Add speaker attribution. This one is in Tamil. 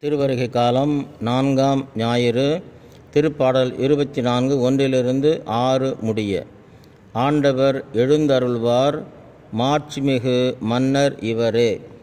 Speaker 1: திருவருகை காலம் நான்காம் ஞாயிறு திருப்பாடல் இருபத்தி நான்கு ஒன்றிலிருந்து ஆறு முடிய ஆண்டவர் எழுந்தருள்வார் மாட்சிமிகு மன்னர் இவரே